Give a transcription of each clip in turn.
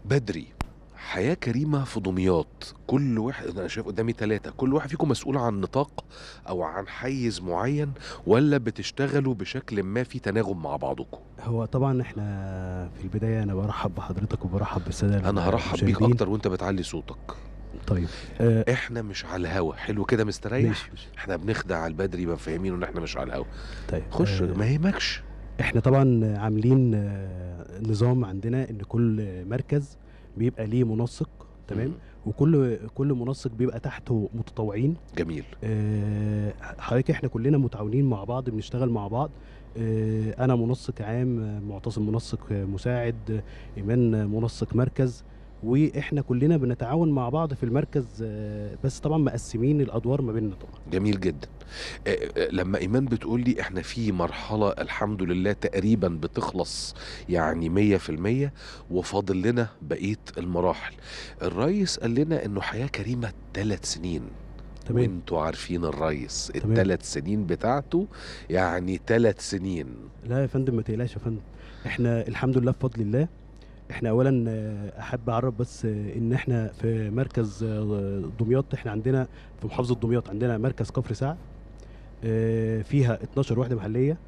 بدري حياة كريمة في دمياط كل واحد أنا شايف قدامي ثلاثة كل واحد فيكم مسؤول عن نطاق أو عن حيز معين ولا بتشتغلوا بشكل ما في تناغم مع بعضكم هو طبعا احنا في البدايه انا برحب بحضرتك وبرحب بالساده أنا هرحب بيك المشاهدين. أكتر وأنت بتعلي صوتك طيب آه إحنا مش على الهوا حلو كده مستريح ماشي ماشي إحنا بنخدع البدري مفهمينه إن إحنا مش على الهوا طيب خش آه ما يهمكش احنا طبعا عاملين آه نظام عندنا ان كل مركز بيبقى ليه منسق تمام مم. وكل كل منسق بيبقى تحته متطوعين جميل آه، حضرتك احنا كلنا متعاونين مع بعض بنشتغل مع بعض آه، انا منسق عام آه، معتصم منسق آه، مساعد آه، ايمان آه، منسق مركز واحنا كلنا بنتعاون مع بعض في المركز آه، بس طبعا مقسمين الادوار ما بيننا طبعا جميل جدا آه، آه، لما ايمان بتقول لي احنا في مرحله الحمد لله تقريبا بتخلص يعني مية في المية وفاضل لنا بقيه المراحل الرئيس قال لنا انه حياه كريمه ثلاث سنين تمام وانتوا عارفين الرئيس تمام. الثلاث سنين بتاعته يعني ثلاث سنين لا يا فندم ما تقلقش يا فندم احنا الحمد لله بفضل الله احنا اولا آه، احب اعرف بس آه، ان احنا في مركز آه، دمياط احنا عندنا في محافظه دمياط عندنا مركز كفر سعد آه، فيها 12 وحده محليه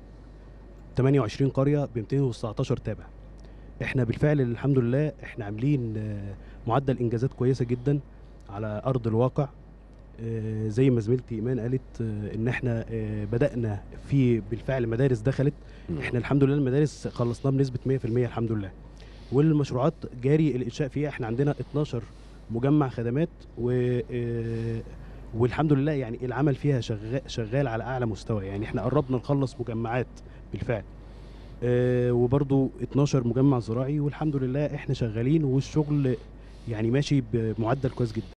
28 قريه ب 219 تابع احنا بالفعل الحمد لله احنا عاملين آه، معدل انجازات كويسه جدا على ارض الواقع آه، زي ما زميلتي ايمان قالت آه، ان احنا آه، بدانا في بالفعل مدارس دخلت مم. احنا الحمد لله المدارس خلصناها بنسبه 100% الحمد لله والمشروعات جاري الانشاء فيها احنا عندنا 12 مجمع خدمات و آه، والحمد لله يعني العمل فيها شغال شغال على اعلى مستوى يعني احنا قربنا نخلص مجمعات بالفعل آه، وبرضو 12 مجمع زراعي والحمد لله احنا شغالين والشغل يعني ماشي بمعدل كويس جدا